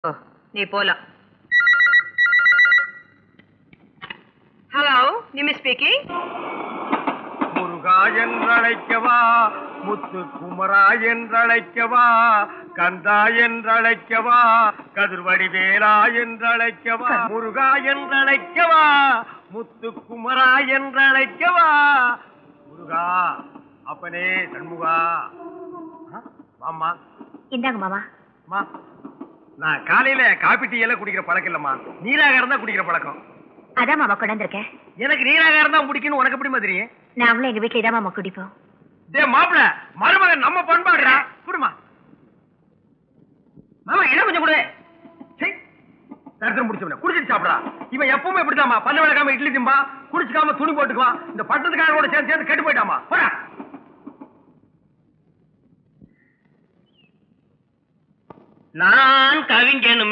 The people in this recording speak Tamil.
ஓ நீ போலாம் ஹலோ நிமி ஸ்பீக்கிங் முருகா என்றழைக்கவா முத்து குமரா என்றழைக்கவா கந்தா என்றழைக்கவா கதிர்வடி வேலா என்றழைக்கவா முருகா என்றழைக்கவா முத்து குமரா என்றழைக்கவா முருகா அப்பனே சண்முகா ஆ, வாம்மா இந்தாங்க மாமா அம்மா நான் காலையில காபி டீ எல்லாம் குடிக்கிற பழக்கம் இல்லம்மா நீராகாரம் தான் குடிக்கிற பழக்கம் அதான் மாமா கொண்டாந்துருக்கேன் எனக்கு நீராகாரம் தான் பிடிக்கும்னு உனக்கு எப்படி மாதிரி நாங்களும் எங்க வீட்டுல தான் மாமா குடிப்போம் டே மாப்பிள மருமகன் நம்ம பண்பாடுடா குடுமா மாமா என்ன கொஞ்சம் கொடு சீ, தரித்திரம் முடிச்சவன குடிச்சிட்டு சாப்பிடா இவன் எப்பவுமே இப்படிதாம்மா பல்ல விளக்காம இட்லி திம்பா குடிச்சுக்காம துணி போட்டுக்குவான் இந்த பட்டத்துக்காரோட சேர்ந்து சேர்ந்து கெட்டு போயிட்டாமா போடா நான் கவிஞனும்